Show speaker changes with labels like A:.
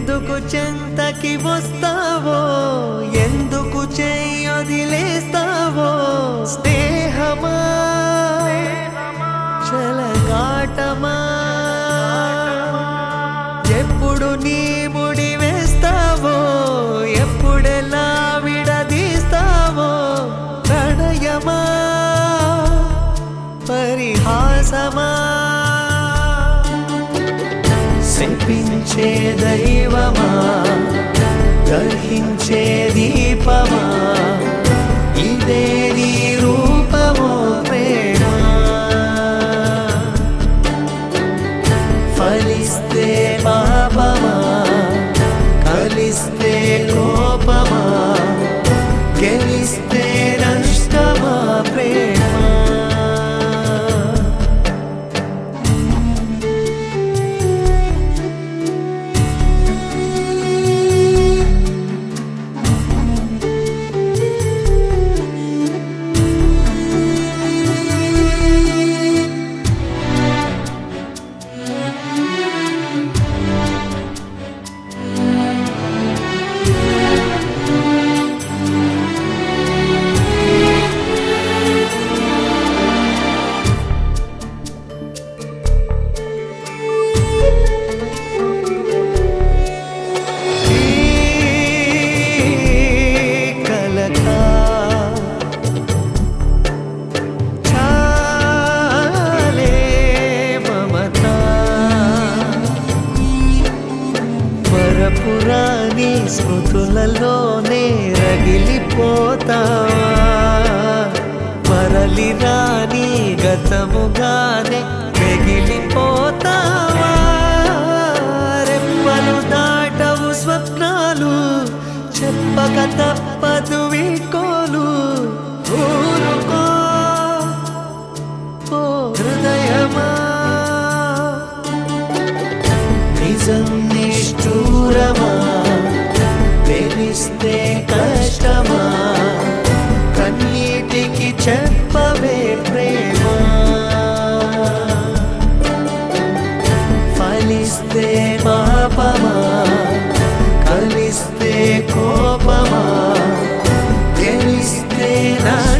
A: ఎందుకు చెంతకి వస్తావో ఎందుకు చెయ్యొదిలేస్తావో స్నేహమా చలగాటమా ఎప్పుడు నీ ముడి వేస్తావో ఎప్పుడెలా విడదీస్తావో ప్రణయమా పరిహాసమా శపించే దైవమా దహించే దీపమా ఇదే నీ రూపమో ప్రేమ ఫలిస్తే పాపమా కలిస్తే కోపమా గెలిస్తే నష్టమా ప్రేమ కలకా చాలే మమతా మరపురాని స్మృతులలోనే రగిలిపోతావా మరలి రాని గతముగానే మిగిలిపోతావా రెప్పలు దాటవు స్వప్నాలు చెప్పక తప్పదు వీకోలు ఊరుకో ఓ హృదయమా నిజం నిష్ఠూరమా తెలిస్తే కష్టమా కన్నీటికి చెప్పవే ప్రేమ ఫలిస్తే పాపమా కలిస్తే కోపమా గెలిస్తే నష్టమా